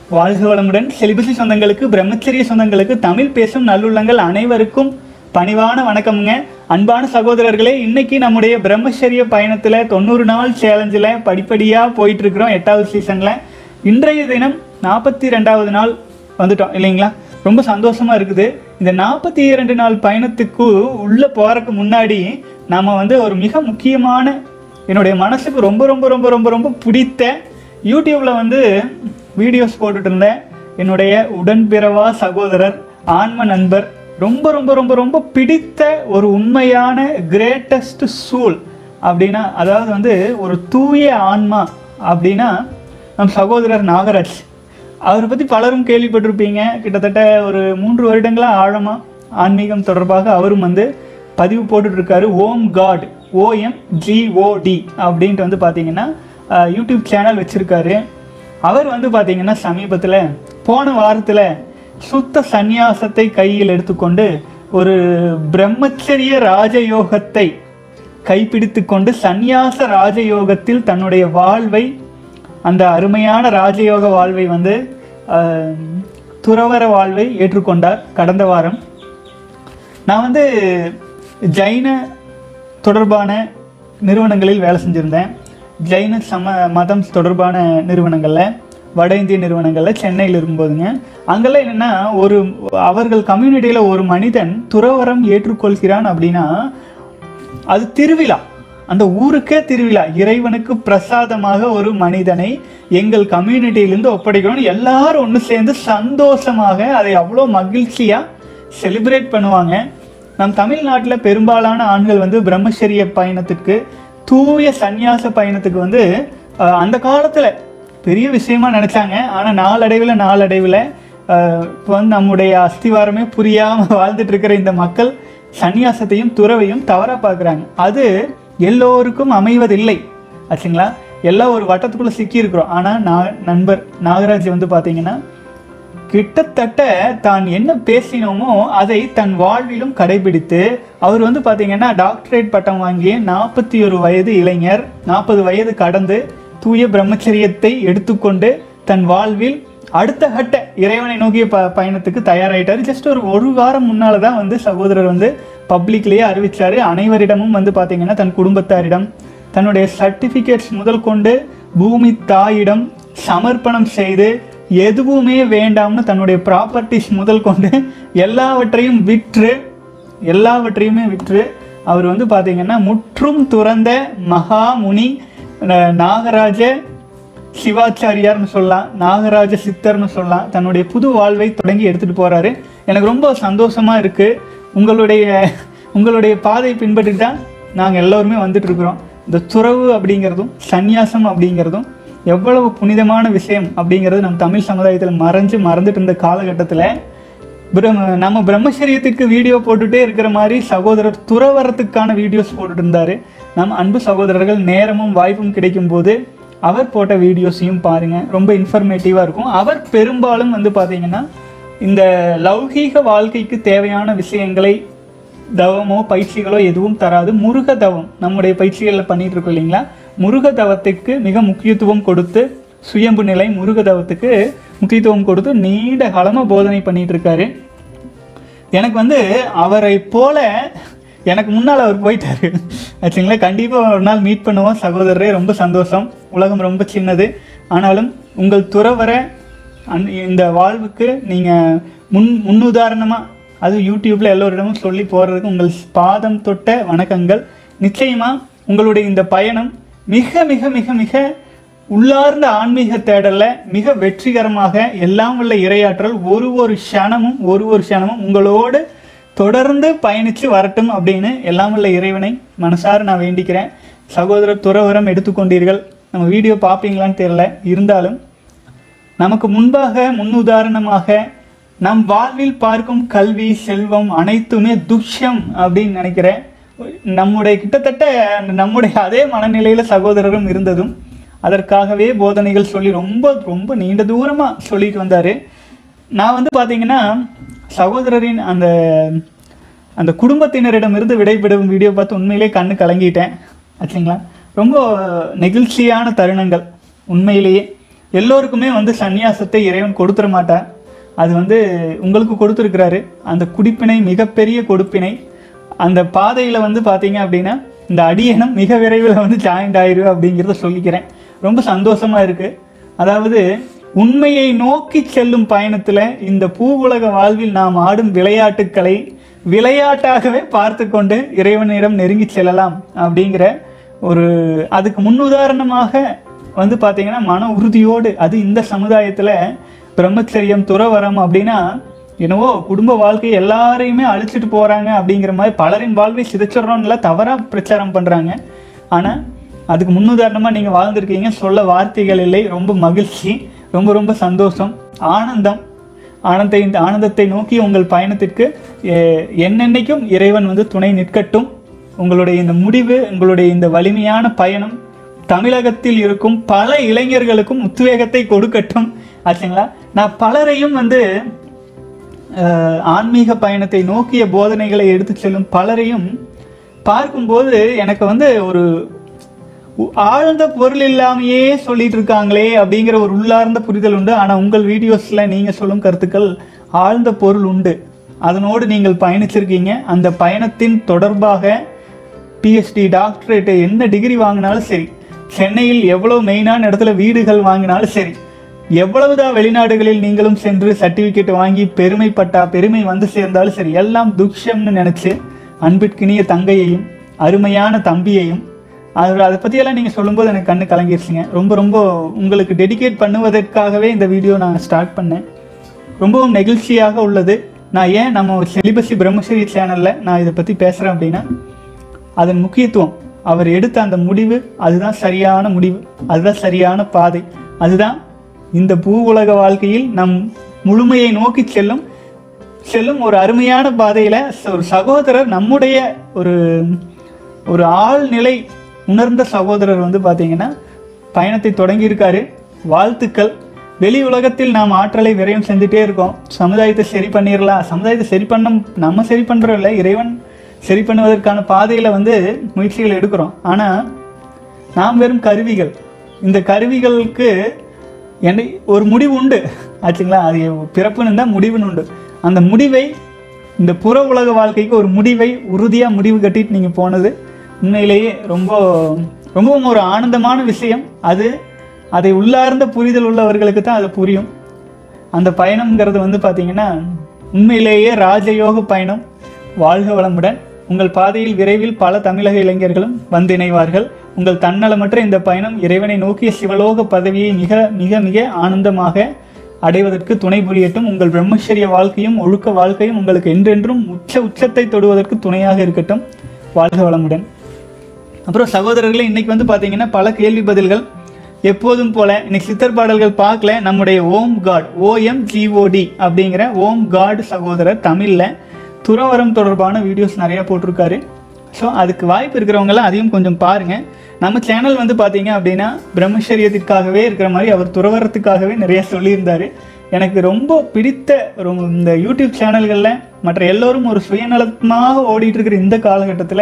வாழ்க வளமுடன் செலிபசி சொந்தங்களுக்கு பிரம்மச்சரிய சொந்தங்களுக்கு தமிழ் பேசும் நல்லுள்ளங்கள் அனைவருக்கும் பணிவான வணக்கம்ங்க அன்பான சகோதரர்களே இன்னைக்கு நம்முடைய பிரம்மச்சரிய பயணத்தில் தொண்ணூறு நாள் சேலஞ்சில் படிப்படியாக போயிட்டு இருக்கிறோம் எட்டாவது சீசனில் இன்றைய தினம் நாற்பத்தி ரெண்டாவது நாள் வந்துட்டோம் இல்லைங்களா ரொம்ப சந்தோஷமா இருக்குது இந்த நாற்பத்தி இரண்டு நாள் பயணத்துக்கு உள்ள போறதுக்கு முன்னாடி நாம வந்து ஒரு மிக முக்கியமான என்னுடைய மனசுக்கு ரொம்ப ரொம்ப ரொம்ப ரொம்ப ரொம்ப பிடித்த யூடியூப்ல வந்து வீடியோஸ் போட்டுட்டு இருந்தேன் என்னுடைய உடன்பிறவா சகோதரர் ஆன்ம நண்பர் ரொம்ப ரொம்ப ரொம்ப ரொம்ப பிடித்த ஒரு உண்மையான கிரேட்டஸ்ட் சூல் அப்படின்னா அதாவது வந்து ஒரு தூய ஆன்மா அப்படின்னா நம் சகோதரர் நாகராஜ் அவரை பற்றி பலரும் கேள்விப்பட்டிருப்பீங்க கிட்டத்தட்ட ஒரு மூன்று வருடங்களாக ஆழமாக ஆன்மீகம் தொடர்பாக அவரும் வந்து பதிவு போட்டுட்டு இருக்காரு ஓம் காட் ஓஎம் ஜிஓடி அப்படின்ட்டு வந்து பார்த்தீங்கன்னா அஹ், யூடியூப் சேனல் வச்சுருக்காரு அவர் வந்து பார்த்தீங்கன்னா சமீபத்தில் போன வாரத்தில் சுத்த சந்நியாசத்தை கையில் எடுத்துக்கொண்டு ஒரு பிரம்மச்சரிய ராஜயோகத்தை கைப்பிடித்து கொண்டு சந்நியாச ராஜயோகத்தில் தன்னுடைய வாழ்வை அந்த அருமையான ராஜயோக வாழ்வை வந்து அஹ், துறவற வாழ்வை ஏற்றுக்கொண்டார் கடந்த வாரம் நான் வந்து ஜைன தொடர்பான நிறுவனங்களில் வேலை செஞ்சுருந்தேன் ஜைன சம மதம் தொடர்பான நிறுவனங்களில் வட இந்திய நிறுவனங்களில் சென்னையில் இருக்கும்போதுங்க அங்கெல்லாம் என்னென்னா ஒரு அவர்கள் கம்யூனிட்டியில் ஒரு மனிதன் துறவரம் ஏற்றுக்கொள்கிறான் அப்படின்னா அது திருவிழா அந்த ஊருக்கே திருவிழா இறைவனுக்கு பிரசாதமாக ஒரு மனிதனை எங்கள் கம்யூனிட்டியிலிருந்து ஒப்படைக்கணும் எல்லாரும் ஒன்று சேர்ந்து சந்தோஷமாக அதை அவ்வளோ மகிழ்ச்சியாக செலிப்ரேட் பண்ணுவாங்க நம் தமிழ்நாட்டில் பெரும்பாலான ஆண்கள் வந்து பிரம்மச்சரிய பயணத்துக்கு தூய சந்நியாச பயணத்துக்கு வந்து அஹ், அந்த காலத்தில் பெரிய விஷயமா நினச்சாங்க ஆனால் நாளடைவில் நாளடைவில் இப்போ வந்து நம்முடைய அஸ்திவாரமே புரியாமல் வாழ்ந்துட்டு இருக்கிற இந்த மக்கள் சந்நியாசத்தையும் துறவையும் தவறாக பார்க்குறாங்க அது எல்லோருக்கும் அமைவதில்லை ஆச்சுங்களா எல்லாம் ஒரு வட்டத்துக்குள்ளே சிக்கியிருக்கிறோம் ஆனால் நான் நண்பர் நாகராஜ் வந்து பார்த்தீங்கன்னா கிட்டத்தட்ட தான் என்ன பேசினோமோ அதை தன் வாழ்விலும் கடைபிடித்து அவர் வந்து பார்த்தீங்கன்னா டாக்டரேட் பட்டம் வாங்கிய நாற்பத்தி ஒரு வயது இளைஞர் நாற்பது வயது கடந்து தூய பிரம்மச்சரியத்தை எடுத்துக்கொண்டு தன் வாழ்வில் அடுத்த கட்ட இறைவனை நோக்கிய ப பயணத்துக்கு தயாராயிட்டார் ஜஸ்ட் ஒரு ஒரு வாரம் முன்னால தான் வந்து சகோதரர் வந்து பப்ளிக்லேயே அறிவிச்சாரு அனைவரிடமும் வந்து பார்த்தீங்கன்னா தன் குடும்பத்தாரிடம் தன்னுடைய சர்டிஃபிகேட்ஸ் முதல் கொண்டு பூமி தாயிடம் சமர்ப்பணம் செய்து எதுவுமே வேண்டாம்னு தன்னுடைய ப்ராப்பர்ட்டிஸ் முதல் கொண்டு எல்லாவற்றையும் விற்று எல்லாவற்றையுமே விற்று அவர் வந்து பார்த்தீங்கன்னா முற்றும் துறந்த மகாமுனி அஹ், நாகராஜ சிவாச்சாரியார்னு சொல்லலாம் நாகராஜ சித்தர்னு சொல்லலாம் தன்னுடைய புது வாழ்வை தொடங்கி எடுத்துட்டு போறாரு எனக்கு ரொம்ப சந்தோஷமா இருக்கு உங்களுடைய உங்களுடைய பாதை பின்பற்றிட்டு தான் நாங்கள் எல்லோருமே வந்துட்டு இருக்கிறோம் இந்த துறவு அப்படிங்கிறதும் சந்நியாசம் அப்படிங்கிறதும் எவ்வளவு புனிதமான விஷயம் அப்படிங்கிறது நம் தமிழ் சமுதாயத்தில் மறைஞ்சு மறந்துட்டு இருந்த காலகட்டத்தில் பிரம்ம நம்ம பிரம்மச்சரியத்துக்கு வீடியோ போட்டுட்டே இருக்கிற மாதிரி சகோதரர் துறவரத்துக்கான வீடியோஸ் போட்டுட்டு இருந்தாரு நம்ம அன்பு சகோதரர்கள் நேரமும் வாய்ப்பும் கிடைக்கும் போது அவர் போட்ட வீடியோஸையும் பாருங்க ரொம்ப இன்ஃபர்மேட்டிவாக இருக்கும் அவர் பெரும்பாலும் வந்து பார்த்தீங்கன்னா இந்த லௌகீக வாழ்க்கைக்கு தேவையான விஷயங்களை தவமோ பயிற்சிகளோ எதுவும் தராது முருக தவம் நம்முடைய பயிற்சிகளில் பண்ணிட்டு இருக்கோம் இல்லைங்களா முருக தவத்துக்கு மிக முக்கியத்துவம் கொடுத்து சுயம்பு நிலை முருக தவத்துக்கு முக்கியத்துவம் கொடுத்து நீண்ட காலமாக போதனை பண்ணிட்டு இருக்காரு எனக்கு வந்து அவரை போல எனக்கு முன்னால் அவர் போயிட்டாரு ஆச்சுங்களா கண்டிப்பாக ஒரு நாள் மீட் பண்ணுவோம் சகோதரரே ரொம்ப சந்தோஷம் உலகம் ரொம்ப சின்னது ஆனாலும் உங்கள் துறவர அன் இந்த வாழ்வுக்கு நீங்கள் முன் முன்னுதாரணமாக அது யூடியூப்பில் எல்லோரிடமும் சொல்லி போகிறதுக்கு உங்கள் பாதம் தொட்ட வணக்கங்கள் நிச்சயமாக உங்களுடைய இந்த பயணம் மிக மிக மிக மிக உள்ளார்ந்த ஆன்மீக தேடல்ல மிக வெற்றிகரமாக எல்லாம் உள்ள இரையாற்றல் ஒரு ஒரு க்ஷணமும் ஒரு ஒரு க்ஷணமும் உங்களோடு தொடர்ந்து பயணித்து வரட்டும் அப்படின்னு எல்லாம் உள்ள இறைவனை மனசார நான் வேண்டிக்கிறேன் சகோதரர் துறவரம் எடுத்துக்கொண்டீர்கள் நம்ம வீடியோ பார்ப்பீங்களான்னு தெரியல இருந்தாலும் நமக்கு முன்பாக முன்னுதாரணமாக நம் வாழ்வில் பார்க்கும் கல்வி செல்வம் அனைத்துமே துஷ்யம் அப்படின்னு நினைக்கிறேன் நம்முடைய கிட்டத்தட்ட நம்முடைய அதே மனநிலையில சகோதரரும் இருந்ததும் அதற்காகவே போதனைகள் சொல்லி ரொம்ப ரொம்ப நீண்ட தூரமா சொல்லிட்டு வந்தாரு நான் வந்து பாத்தீங்கன்னா சகோதரரின் அந்த அந்த குடும்பத்தினரிடமிருந்து விடைபெறும் வீடியோ பார்த்து உண்மையிலே கண்ணு கலங்கிட்டேன் ஆச்சுங்களா ரொம்ப நெகிழ்ச்சியான தருணங்கள் உண்மையிலேயே எல்லோருக்குமே வந்து சந்நியாசத்தை இறைவன் கொடுத்துட மாட்டார் அது வந்து உங்களுக்கு கொடுத்துருக்கிறாரு அந்த குடிப்பினை மிகப்பெரிய கொடுப்பினை அந்த பாதையில் வந்து பார்த்தீங்க அப்படின்னா இந்த அடியனம் மிக விரைவில் வந்து ஜாயிண்ட் ஆயிரு அப்படிங்கிறத சொல்லிக்கிறேன் ரொம்ப சந்தோஷமா இருக்கு அதாவது உண்மையை நோக்கி செல்லும் பயணத்தில் இந்த பூவுலக வாழ்வில் நாம் ஆடும் விளையாட்டுக்களை விளையாட்டாகவே பார்த்து கொண்டு இறைவனிடம் நெருங்கி செல்லலாம் அப்படிங்கிற ஒரு அதுக்கு முன்னுதாரணமாக வந்து பார்த்தீங்கன்னா மன உறுதியோடு அது இந்த சமுதாயத்தில் பிரம்மச்சரியம் துறவரம் அப்படின்னா என்னவோ குடும்ப வாழ்க்கை எல்லாரையுமே அழிச்சிட்டு போகிறாங்க அப்படிங்கிற மாதிரி பலரின் வாழ்வை சிதைச்சிடறோம்ல தவறாக பிரச்சாரம் பண்ணுறாங்க ஆனால் அதுக்கு முன்னுதாரணமாக நீங்கள் வாழ்ந்திருக்கீங்க சொல்ல வார்த்தைகள் இல்லை ரொம்ப மகிழ்ச்சி ரொம்ப ரொம்ப சந்தோஷம் ஆனந்தம் ஆனந்தை இந்த ஆனந்தத்தை நோக்கி உங்கள் பயணத்திற்கு எ- என்னென்னைக்கும் இறைவன் வந்து துணை நிற்கட்டும் உங்களுடைய இந்த முடிவு உங்களுடைய இந்த வலிமையான பயணம் தமிழகத்தில் இருக்கும் பல இளைஞர்களுக்கும் உத்வேகத்தை கொடுக்கட்டும் ஆச்சுங்களா நான் பலரையும் வந்து அஹ், ஆன்மீக பயணத்தை நோக்கிய போதனைகளை எடுத்து செல்லும் பலரையும் பார்க்கும்போது எனக்கு வந்து ஒரு உ- ஆழ்ந்த பொருள் இல்லாமையே சொல்லிட்டு இருக்காங்களே அப்படிங்கிற ஒரு உள்ளார்ந்த புரிதல் உண்டு ஆனால் உங்கள் வீடியோஸ்ல நீங்க சொல்லும் கருத்துக்கள் ஆழ்ந்த பொருள் உண்டு அதனோடு நீங்கள் பயணிச்சிருக்கீங்க அந்த பயணத்தின் தொடர்பாக பிஎஸ்டி டாக்டரேட் என்ன டிகிரி வாங்கினாலும் சரி சென்னையில் எவ்வளவு மெயினான இடத்துல வீடுகள் வாங்கினாலும் சரி எவ்வளவுதான் வெளிநாடுகளில் நீங்களும் சென்று சர்டிபிகேட் வாங்கி பெருமைப்பட்டா பெருமை வந்து சேர்ந்தாலும் சரி எல்லாம் துக்ஷம்னு நினைச்சு அன்பிற்கினிய தங்கையையும் அருமையான தம்பியையும் அது அதை பற்றியெல்லாம் நீங்கள் சொல்லும்போது எனக்கு கண்ணு கலங்கிருச்சுங்க ரொம்ப ரொம்ப உங்களுக்கு டெடிகேட் பண்ணுவதற்காகவே இந்த வீடியோ நான் ஸ்டார்ட் பண்ணேன் ரொம்பவும் நெகிழ்ச்சியாக உள்ளது நான் ஏன் நம்ம செலிபசி பிரம்மஸ்ரீ சேனலில் நான் இதை பற்றி பேசுகிறேன் அப்படின்னா அதன் முக்கியத்துவம் அவர் எடுத்த அந்த முடிவு அதுதான் சரியான முடிவு அதுதான் சரியான பாதை அதுதான் இந்த பூ உலக வாழ்க்கையில் நம் முழுமையை நோக்கி செல்லும் செல்லும் ஒரு அருமையான பாதையில ச- ஒரு சகோதரர் நம்முடைய ஒரு ஒரு ஆழ்நிலை உணர்ந்த சகோதரர் வந்து பாத்தீங்கன்னா பயணத்தை தொடங்கியிருக்காரு வாழ்த்துக்கள் வெளி உலகத்தில் நாம் ஆற்றலை விரயம் செஞ்சுட்டே இருக்கோம் சமுதாயத்தை சரி பண்ணிடலாம் சமுதாயத்தை சரி பண்ண நம்ம சரி பண்றோம் இல்லை இறைவன் சரி பண்ணுவதற்கான பாதையில வந்து முயற்சிகள் எடுக்கிறோம் ஆனா நாம் வெறும் கருவிகள் இந்த கருவிகளுக்கு என்ன ஒரு முடிவு உண்டு ஆச்சுங்களா அது பிறப்புன்னு இருந்தால் முடிவுன்னு உண்டு அந்த முடிவை இந்த புற உலக வாழ்க்கைக்கு ஒரு முடிவை உறுதியாக முடிவு கட்டிட்டு நீங்கள் போனது உண்மையிலேயே ரொம்ப ரொம்பவும் ஒரு ஆனந்தமான விஷயம் அது அதை உள்ளார்ந்த புரிதல் உள்ளவர்களுக்கு தான் அது புரியும் அந்த பயணம்ங்கிறது வந்து பார்த்தீங்கன்னா உண்மையிலேயே ராஜயோக பயணம் வாழ்க வளமுடன் உங்கள் பாதையில் விரைவில் பல தமிழக இளைஞர்களும் வந்து இணைவார்கள் உங்கள் தன்னலமற்ற இந்த பயணம் இறைவனை நோக்கிய சிவலோக பதவியை மிக மிக மிக ஆனந்தமாக அடைவதற்கு துணை புரியட்டும் உங்கள் பிரம்மச்சரிய வாழ்க்கையும் ஒழுக்க வாழ்க்கையும் உங்களுக்கு என்றென்றும் உச்ச உச்சத்தை தொடுவதற்கு துணையாக இருக்கட்டும் வாழ்க வளமுடன் அப்புறம் சகோதரர்களே இன்னைக்கு வந்து பார்த்தீங்கன்னா பல கேள்வி பதில்கள் எப்போதும் போல இன்னைக்கு சித்தர் பாடல்கள் பார்க்கல நம்முடைய ஓம் காட் ஓஎம் ஜிஓடி அப்படிங்கிற ஓம் காட் சகோதரர் தமிழில் துறவரம் தொடர்பான வீடியோஸ் நிறையா போட்டிருக்காரு ஸோ அதுக்கு வாய்ப்பு இருக்கிறவங்கலாம் அதையும் கொஞ்சம் பாருங்க நம்ம சேனல் வந்து பார்த்தீங்க அப்படின்னா பிரம்மச்சரியத்திற்காகவே இருக்கிற மாதிரி அவர் துறவரத்துக்காகவே நிறைய சொல்லியிருந்தாரு எனக்கு ரொம்ப பிடித்த ஒரு இந்த யூடியூப் சேனல்களில் மற்ற எல்லோரும் ஒரு சுயநலமாக ஓடிட்டு இருக்கிற இந்த காலகட்டத்தில்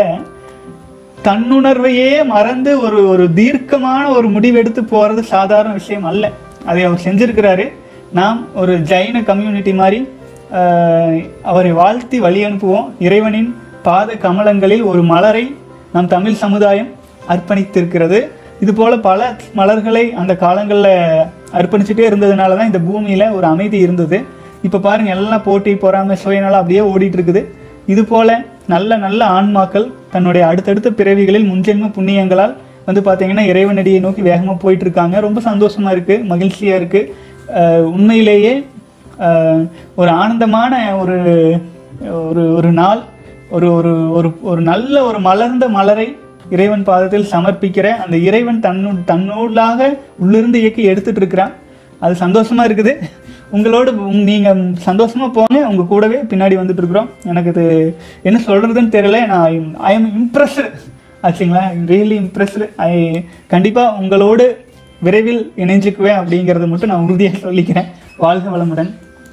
தன்னுணர்வையே மறந்து ஒரு ஒரு தீர்க்கமான ஒரு முடிவெடுத்து போறது சாதாரண விஷயம் அல்ல அதை அவர் செஞ்சிருக்கிறாரு நாம் ஒரு ஜைன கம்யூனிட்டி மாதிரி ஆஹ், அவரை வாழ்த்தி வழி அனுப்புவோம் இறைவனின் பாத கமலங்களில் ஒரு மலரை நம் தமிழ் சமுதாயம் அர்ப்பணித்திருக்கிறது இது போல பல மலர்களை அந்த காலங்களில் அர்ப்பணிச்சுட்டே இருந்ததுனால தான் இந்த பூமியில ஒரு அமைதி இருந்தது இப்போ பாருங்க எல்லாம் போட்டி பொறாமை சுயநலம் அப்படியே ஓடிட்டு இருக்குது இது போல நல்ல நல்ல ஆன்மாக்கள் தன்னுடைய அடுத்தடுத்த பிறவிகளில் முன்ஜென்ம புண்ணியங்களால் வந்து பார்த்தீங்கன்னா இறைவனடியை நோக்கி வேகமாக போயிட்டு இருக்காங்க ரொம்ப சந்தோஷமா இருக்கு மகிழ்ச்சியா இருக்கு அஹ் உண்மையிலேயே அஹ் ஒரு ஆனந்தமான ஒரு ஒரு ஒரு நாள் ஒரு ஒரு ஒரு ஒரு நல்ல ஒரு மலர்ந்த மலரை இறைவன் பாதத்தில் சமர்ப்பிக்கிற அந்த இறைவன் தன்னு தன்னூடாக உள்ளிருந்து இயக்கி எடுத்துட்டு இருக்கிறான் அது சந்தோஷமா இருக்குது உங்களோடு உங்க- நீங்க சந்தோஷமா போங்க உங்க கூடவே பின்னாடி வந்துட்டு இருக்கிறோம் எனக்கு இது என்ன சொல்றதுன்னு தெரியல நான் ஐ எம் இம்ப்ரெஸ்டு ஆச்சுங்களா ரியலி இம்ப்ரெஸ்டு ஐ கண்டிப்பா உங்களோடு விரைவில் இணைஞ்சுக்குவேன் அப்படிங்கிறத மட்டும் நான் உறுதியாக சொல்லிக்கிறேன் வாழ்க வளமுடன்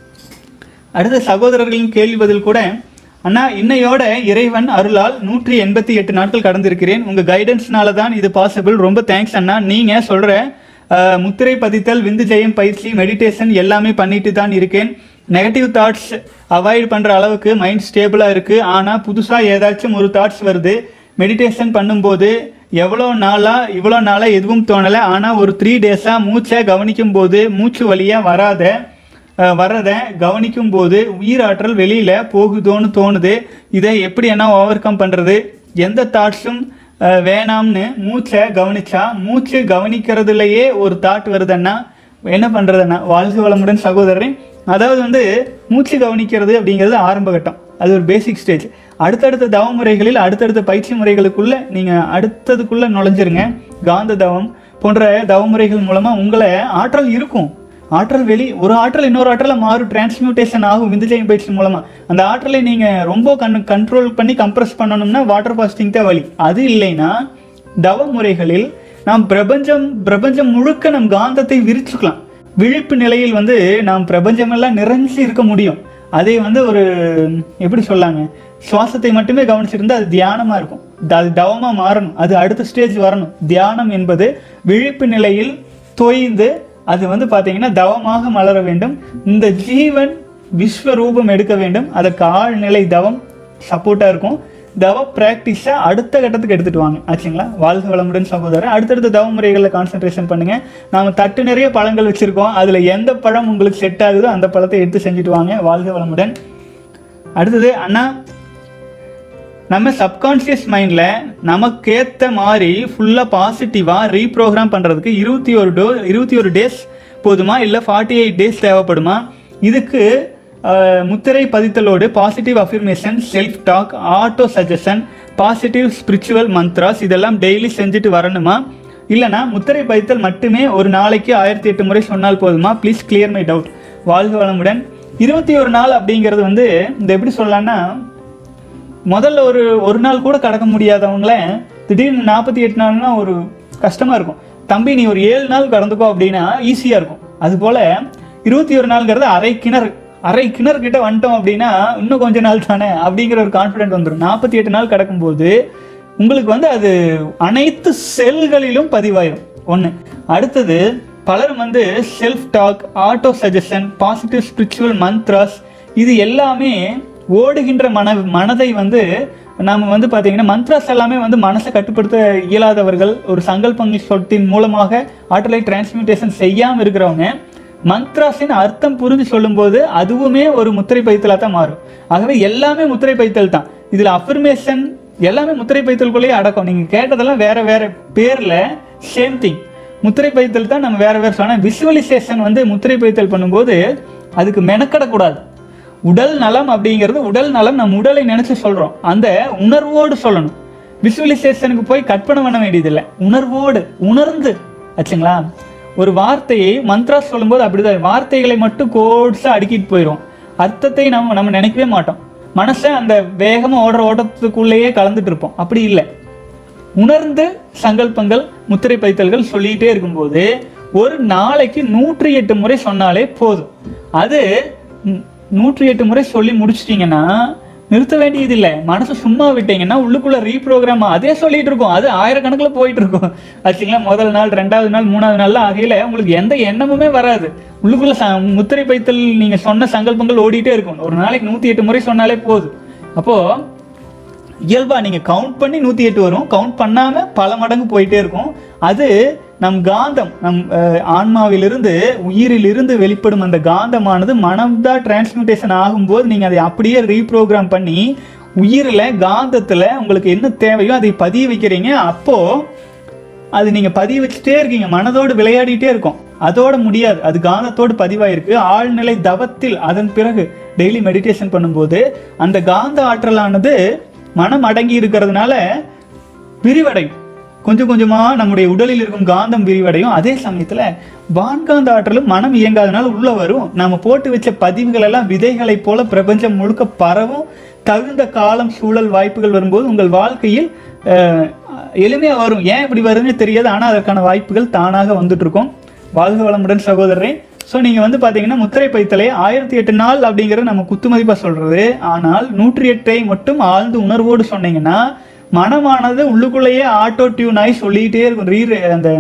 அடுத்த சகோதரர்களின் கேள்வி பதில் கூட அண்ணா இன்னையோட இறைவன் அருளால் நூற்றி எண்பத்தி எட்டு நாட்கள் கடந்திருக்கிறேன் உங்க கைடன்ஸ்னால தான் இது பாசிபிள் ரொம்ப தேங்க்ஸ் அண்ணா நீங்க சொல்ற அஹ், முத்திரை பதித்தல் விந்து ஜெயம் பயிற்சி மெடிடேஷன் எல்லாமே பண்ணிட்டு தான் இருக்கேன் நெகட்டிவ் தாட்ஸ் அவாய்ட் பண்ணுற அளவுக்கு மைண்ட் ஸ்டேபிளாக இருக்குது ஆனால் புதுசாக ஏதாச்சும் ஒரு தாட்ஸ் வருது மெடிடேஷன் பண்ணும்போது எவ்வளோ நாளாக இவ்வளோ நாளாக எதுவும் தோணலை ஆனால் ஒரு த்ரீ டேஸாக மூச்சை கவனிக்கும் போது மூச்சு வழியாக வராத அஹ், வர்றதை கவனிக்கும் போது உயிராற்றல் வெளியில் போகுதோன்னு தோணுது இதை எப்படி என்ன ஓவர் கம் பண்ணுறது எந்த தாட்ஸும் வேணாம்னு மூச்சை கவனிச்சா மூச்சு கவனிக்கிறதுலையே ஒரு தாட் வருதுன்னா என்ன பண்ணுறதுன்னா வாழ்க வளமுடன் சகோதரன் அதாவது வந்து மூச்சு கவனிக்கிறது அப்படிங்கிறது ஆரம்ப கட்டம் அது ஒரு பேசிக் ஸ்டேஜ் அடுத்தடுத்த தவ முறைகளில் அடுத்தடுத்த பயிற்சி முறைகளுக்குள்ள நீங்கள் அடுத்ததுக்குள்ள நுழைஞ்சிருங்க காந்த தவம் போன்ற தவ முறைகள் மூலமாக உங்களை ஆற்றல் இருக்கும் ஆற்றல் வெளி ஒரு ஆற்றல் இன்னொரு ஆற்றலை மாறும் டிரான்ஸ்மியூட்டேஷன் ஆகும் விந்துஜயம் பயிற்சி மூலமாக அந்த ஆற்றலை நீங்கள் ரொம்ப கண் கண்ட்ரோல் பண்ணி கம்ப்ரஸ் பண்ணணும்னா வாட்டர் பாஸ்டிங் தான் வழி அது இல்லைன்னா தவ முறைகளில் நாம் பிரபஞ்சம் பிரபஞ்சம் முழுக்க நம் காந்தத்தை விரிச்சுக்கலாம் விழிப்பு நிலையில் வந்து நாம் பிரபஞ்சமெல்லாம் நிறைஞ்சு இருக்க முடியும் அதை வந்து ஒரு எப்படி சொல்லாங்க சுவாசத்தை மட்டுமே கவனிச்சிருந்தா அது தியானமாக இருக்கும் த- அது தவமாக மாறணும் அது அடுத்த ஸ்டேஜ் வரணும் தியானம் என்பது விழிப்பு நிலையில் தோய்ந்து அது வந்து பார்த்தீங்கன்னா தவமாக மலர வேண்டும் இந்த ஜீவன் விஸ்வரூபம் எடுக்க வேண்டும் அதற்கு ஆழ்நிலை தவம் சப்போர்ட்டாக இருக்கும் தவ ப்ராக்டிஸை அடுத்த கட்டத்துக்கு எடுத்துட்டு வாங்க ஆச்சுங்களா வாழ்க வளமுடன் சகோதரர் அடுத்தடுத்த தவ முறைகளில் கான்சென்ட்ரேஷன் பண்ணுங்க நாம தட்டு நிறைய பழங்கள் வச்சிருக்கோம் அதில் எந்த பழம் உங்களுக்கு செட் ஆகுதோ அந்த பழத்தை எடுத்து செஞ்சுட்டு வாங்க வாழ்க வளமுடன் அடுத்தது அண்ணா நம்ம சப்கான்ஷியஸ் மைண்டில் நமக்கேற்ற மாதிரி ஃபுல்லாக பாசிட்டிவாக ரீப்ரோக்ராம் பண்ணுறதுக்கு இருபத்தி ஒரு டோ இருபத்தி ஒரு டேஸ் போதுமா இல்லை ஃபார்ட்டி எயிட் டேஸ் தேவைப்படுமா இதுக்கு அஹ், முத்திரை பதித்தலோடு positive affirmation self talk auto suggestion positive spiritual mantras இதெல்லாம் டெய்லி செஞ்சுட்டு வரணுமா இல்லைனா முத்திரை பதித்தல் மட்டுமே ஒரு நாளைக்கு ஆயிரத்தி எட்டு முறை சொன்னால் போதுமா ப்ளீஸ் கிளியர் மை டவுட் வாழ்க வளமுடன் இருபத்தி ஒரு நாள் அப்படிங்கிறது வந்து இந்த எப்படி சொல்லலாம்னா முதல்ல ஒரு ஒரு நாள் கூட கடக்க முடியாதவங்கள திடீர்னு நாற்பத்தி எட்டு நாள்னா ஒரு கஷ்டமா இருக்கும் தம்பி நீ ஒரு ஏழு நாள் கடந்துக்கோ அப்படின்னா ஈஸியா இருக்கும் அது போல இருபத்தி ஒரு நாள்ங்கிறது அரை கிணறு அரை கிணறு கிட்ட வந்துட்டோம் அப்படின்னா இன்னும் கொஞ்ச நாள் தானே அப்படிங்கிற ஒரு கான்ஃபிடென்ட் வந்துடும் நாற்பத்தி எட்டு நாள் கடக்கும்போது உங்களுக்கு வந்து அது அனைத்து செல்களிலும் பதிவாயிரும் ஒன்று அடுத்தது பலரும் வந்து self talk auto suggestion positive spiritual mantras இது எல்லாமே ஓடுகின்ற மன மனதை வந்து நாம வந்து பார்த்தீங்கன்னா மந்த்ராஸ் எல்லாமே வந்து மனசை கட்டுப்படுத்த இயலாதவர்கள் ஒரு சங்கல்பங்கள் சொட்டின் மூலமாக ஆற்றலை டிரான்ஸ்மியூட்டேஷன் செய்யாமல் இருக்கிறவங்க மந்த்ராஸின் அர்த்தம் புரிஞ்சு சொல்லும்போது அதுவுமே ஒரு முத்திரை பைத்தலாக தான் மாறும் ஆகவே எல்லாமே முத்திரை பைத்தல் தான் இதில் அஃபர்மேஷன் எல்லாமே முத்திரை பைத்தலுக்குள்ளேயே அடக்கம் நீங்கள் கேட்டதெல்லாம் வேற வேற பேரில் சேம் திங் முத்திரை பைத்தல் தான் நம்ம வேற வேற சொன்னால் விசுவலைசேஷன் வந்து முத்திரை பைத்தல் பண்ணும்போது அதுக்கு மெனக்கடக்கூடாது உடல் நலம் அப்படிங்கிறது உடல் நலம் நம்ம உடலை நினைச்சு சொல்றோம் அந்த உணர்வோடு சொல்லணும் விசுவலைசேஷனுக்கு போய் கற்பனை பண்ண வேண்டியதில்லை உணர்வோடு உணர்ந்து ஆச்சுங்களா ஒரு வார்த்தையை மந்த்ரா சொல்லும்போது அப்படிதான் வார்த்தைகளை மட்டும் கோட்ஸா அடுக்கிட்டு போயிடும் அர்த்தத்தை நம்ம நம்ம நினைக்கவே மாட்டோம் மனசை அந்த வேகமா ஓடுற ஓட்டத்துக்குள்ளேயே கலந்துட்டு இருப்போம் அப்படி இல்லை உணர்ந்து சங்கல்பங்கள் முத்திரை பைத்தல்கள் சொல்லிட்டே இருக்கும்போது ஒரு நாளைக்கு நூற்றி எட்டு முறை சொன்னாலே போதும் அது ம், நூற்றி எட்டு முறை சொல்லி முடிச்சிட்டீங்கன்னா நிறுத்த வேண்டியதில்லை மனசு சும்மா விட்டீங்கன்னா உள்ளுக்குள்ள ரீப்ரோக்ராம் அதே சொல்லிட்டு இருக்கும் அது ஆயிரக்கணக்கில் போயிட்டு இருக்கும் ஆச்சுங்களா முதல் நாள் ரெண்டாவது நாள் மூணாவது நாள்ல ஆகையில உங்களுக்கு எந்த எண்ணமுமே வராது உள்ளுக்குள்ள ச- முத்திரை பைத்தல் நீங்க சொன்ன சங்கல்பங்கள் ஓடிட்டே இருக்கும் ஒரு நாளைக்கு நூத்தி எட்டு முறை சொன்னாலே போதும் அப்போ இயல்பா நீங்க கவுண்ட் பண்ணி நூத்தி எட்டு வரும் கவுண்ட் பண்ணாம பல மடங்கு போயிட்டே இருக்கும் அது நம் காந்தம் நம் அஹ், ஆன்மாவிலிருந்து உயிரிலிருந்து வெளிப்படும் அந்த காந்தமானது மனம்தான் டிரான்ஸ்மியூட்டேஷன் ஆகும்போது நீங்க அதை அப்படியே ரீப்ரோக்ராம் பண்ணி உயிரில் காந்தத்துல உங்களுக்கு என்ன தேவையோ அதை பதிய வைக்கிறீங்க அப்போ அது நீங்க பதிய வச்சுட்டே இருக்கீங்க மனதோடு விளையாடிட்டே இருக்கும் அதோட முடியாது அது காந்தத்தோடு பதிவாயிருக்கு ஆழ்நிலை தவத்தில் அதன் பிறகு டெய்லி மெடிடேஷன் பண்ணும்போது அந்த காந்த ஆற்றலானது மனம் அடங்கி இருக்கிறதுனால விரிவடையும் கொஞ்சம் கொஞ்சமா நம்முடைய உடலில் இருக்கும் காந்தம் விரிவடையும் அதே சமயத்துல வான்காந்த ஆற்றலும் மனம் இயங்காதனால உள்ள வரும் நாம போட்டு வச்ச பதிவுகள் எல்லாம் விதைகளைப் போல பிரபஞ்சம் முழுக்க பரவும் தகுந்த காலம் சூழல் வாய்ப்புகள் வரும்போது உங்கள் வாழ்க்கையில் அஹ், எளிமையா வரும் ஏன் இப்படி வருதுன்னு தெரியாது ஆனா அதற்கான வாய்ப்புகள் தானாக வந்துட்டு இருக்கும் வாழ்க வளமுடன் சகோதரரே ஸோ நீங்க வந்து பாத்தீங்கன்னா முத்திரை பைத்தலை ஆயிரத்தி எட்டு நாள் அப்படிங்கிறது நம்ம குத்துமதிப்பா சொல்றது ஆனால் நூற்றி எட்டை மட்டும் ஆழ்ந்து உணர்வோடு சொன்னீங்கன்னா மனமானது உள்ளுக்குள்ளேயே ஆட்டோ டியூன் ஆகி சொல்லிக்கிட்டே இருக்கும் ரீ அந்த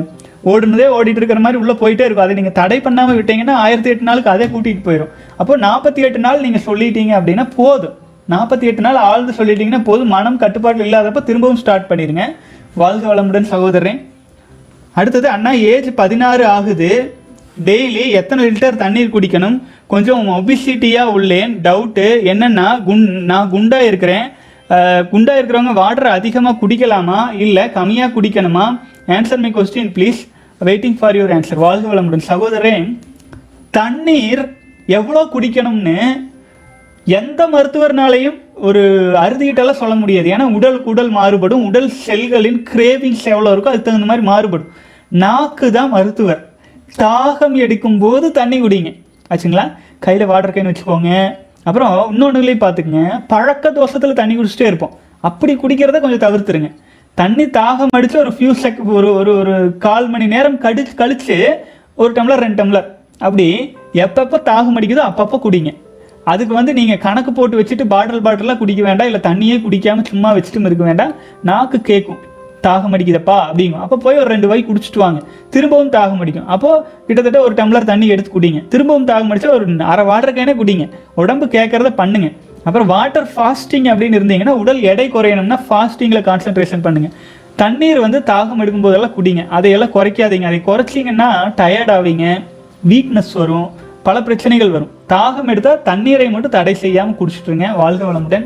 ஓடுனதே ஓடிட்டு இருக்கிற மாதிரி உள்ளே போயிட்டே இருக்கும் அதை நீங்கள் தடை பண்ணாமல் விட்டீங்கன்னா ஆயிரத்தி எட்டு நாளுக்கு அதே கூட்டிகிட்டு போயிடும் அப்போ நாற்பத்தி எட்டு நாள் நீங்கள் சொல்லிட்டீங்க அப்படின்னா போதும் நாற்பத்தி எட்டு நாள் ஆழ்ந்து சொல்லிட்டீங்கன்னா போதும் மனம் கட்டுப்பாட்டில் இல்லாதப்ப திரும்பவும் ஸ்டார்ட் பண்ணிடுங்க வாழ்க வளமுடன் சகோதரன் அடுத்தது அண்ணா ஏஜ் பதினாறு ஆகுது டெய்லி எத்தனை லிட்டர் தண்ணீர் குடிக்கணும் கொஞ்சம் ஒபிசிட்டியாக உள்ளேன் டவுட்டு என்னன்னா குண் நான் குண்டா இருக்கிறேன் அஹ், குண்டா இருக்கிறவங்க வாட்டர் அதிகமாக குடிக்கலாமா இல்லை கம்மியாக குடிக்கணுமா answer my question please waiting for your answer வாழ்க வளமுடன் சகோதரன் தண்ணீர் எவ்வளோ குடிக்கணும்னு எந்த மருத்துவர்னாலையும் ஒரு அறுதிக்கிட்டெல்லாம் சொல்ல முடியாது ஏன்னா உடலுக்கு உடல் மாறுபடும் உடல் செல்களின் கிரேவிங்ஸ் எவ்வளோ இருக்கோ அதுக்கு தகுந்த மாதிரி மாறுபடும் நாக்கு தான் மருத்துவர் தாகம் எடுக்கும் போது தண்ணி குடிங்க ஆச்சுங்களா கையில் வாட்டர் கேன் வச்சுக்கோங்க அப்புறம் இன்னொன்றுலையும் பார்த்துக்குங்க பழக்க தோஷத்தில் தண்ணி குடிச்சிட்டே இருப்போம் அப்படி குடிக்கிறத கொஞ்சம் தவிர்த்துருங்க தண்ணி தாகம் அடிச்சு ஒரு ஃபியூ செக் ஒரு ஒரு ஒரு கால் மணி நேரம் கடிச்சு கழிச்சு ஒரு டம்ளர் ரெண்டு டம்ளர் அப்படி எப்பப்போ தாகம் அடிக்குதோ அப்பப்போ குடிங்க அதுக்கு வந்து நீங்கள் கணக்கு போட்டு வச்சுட்டு பாட்டில் பாட்டிலாக குடிக்க வேண்டாம் இல்லை தண்ணியே குடிக்காம சும்மா வச்சுட்டு இருக்க வேண்டாம் நாக்கு கேட்கும் தாகம் அடிக்குதப்பா அப்படிங்கும் அப்போ போய் ஒரு ரெண்டு வாய் குடிச்சிட்டு வாங்க திரும்பவும் தாகம் அடிக்கும் அப்போ கிட்டத்தட்ட ஒரு டம்ளர் தண்ணி எடுத்து குடிங்க திரும்பவும் தாகம் அடிச்சா ஒரு அரை வாட்டர் கேனே குடிங்க உடம்பு கேட்கறத பண்ணுங்க அப்புறம் வாட்டர் ஃபாஸ்டிங் அப்படின்னு இருந்தீங்கன்னா உடல் எடை குறையணும்னா ஃபாஸ்டிங்கில் கான்சென்ட்ரேஷன் பண்ணுங்க தண்ணீர் வந்து தாகம் எடுக்கும் போதெல்லாம் குடிங்க அதையெல்லாம் குறைக்காதீங்க அதை குறைச்சிங்கன்னா டயர்ட் ஆவீங்க வீக்னஸ் வரும் பல பிரச்சனைகள் வரும் தாகம் எடுத்தால் தண்ணீரை மட்டும் தடை செய்யாமல் குடிச்சிட்டுருங்க வாழ்க வளமுடன்